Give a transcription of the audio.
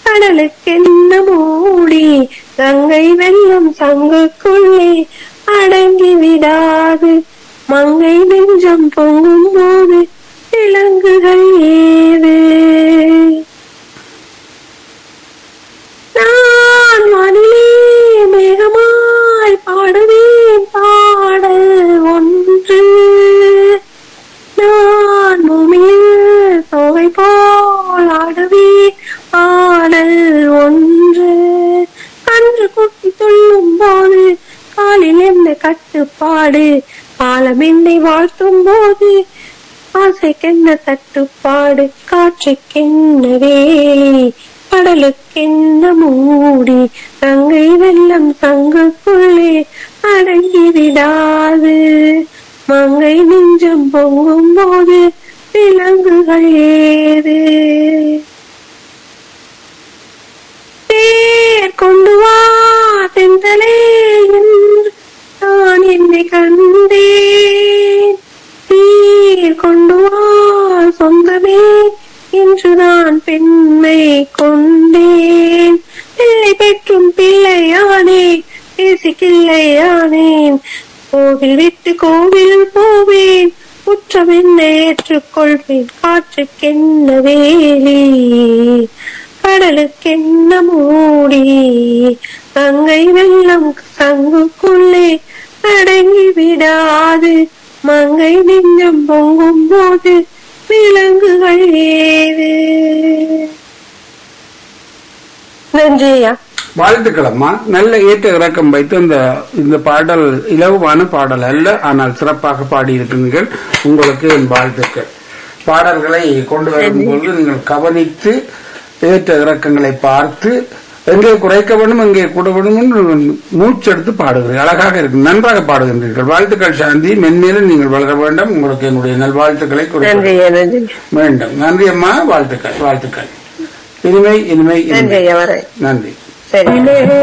கடலுக்கென்ன மூடி கங்கை வெள்ளம் சங்குக்குள்ளே அடங்கி விடாது மங்கை நெஞ்சம் பொங்கும் போது விலங்குகள் ஏது நான் வானிலே மேகமாய் பாடுவேன் பாடல் ஒன்று நான் பூமியில் தொகை போல் ஆடுவேன் பாடல் ஒன்று கன்று குட்டி துள்ளும் போது காலில் என்ன கட்டுப்பாடு காலம் என்னை வாழ்த்தும் போது ஆசைக்கென்ன தட்டுப்பாடு காற்றுக்கென்ன வேலி கடலுக்கென்ன மூடி கங்கை வெள்ளம் சங்குக்குள்ளே அடங்கி விடாது மங்கை நெஞ்சம் பொங்கும் போது விலங்குகள் ஏது தேர் கொண்டு வா தென்றலே என்று நான் என்னை கண்டேன் நீர் கொண்டு வா சொந்தமே என்று நான் பெண்மை கொண்டேன் பிள்ளை பெற்றும் பிள்ளையானே பேசிக்கிள்ளையானேன் கோவில் விட்டு கோவில் போவேன் குற்றம் என்ன ஏற்றுக்கொள்வேன் காற்றுக்கென்ன வேலி கடலுக்கென்ன மூடி கங்கை வெள்ளம் சங்குக்குள்ளே அடங்கி விடாது மங்கை நெஞ்சம் பொங்கும் போது விலங்குகள் ஏது நன்றியா வாழ்த்துக்கள் அம்மா நல்ல ஏற்ற இறக்கம் வைத்து இந்த இந்த பாடல் இலகுவான பாடல் அல்ல ஆனால் சிறப்பாக பாடியிருக்கிறீர்கள் உங்களுக்கு என் வாழ்த்துக்கள் பாடல்களை கொண்டு வரும்போது நீங்கள் கவனித்து ஏற்ற இறக்கங்களை பார்த்து எங்கே குறைக்க வேண்டும் எங்கே கூட வேண்டும் என்று மூச்செடுத்து பாடுகிறீர்கள் அழகாக இருக்கு நன்றாக பாடுகின்றீர்கள் வாழ்த்துக்கள் சாந்தி மென்மேலும் நீங்கள் வளர வேண்டும் உங்களுக்கு என்னுடைய நல்வாழ்த்துக்களை குறிப்பிட நன்றியா நன்றி வேண்டும் நன்றி அம்மா வாழ்த்துக்கள் வாழ்த்துக்கள் இனிமை இனிமை இனிமை நன்றியா வரேன் நன்றி சரி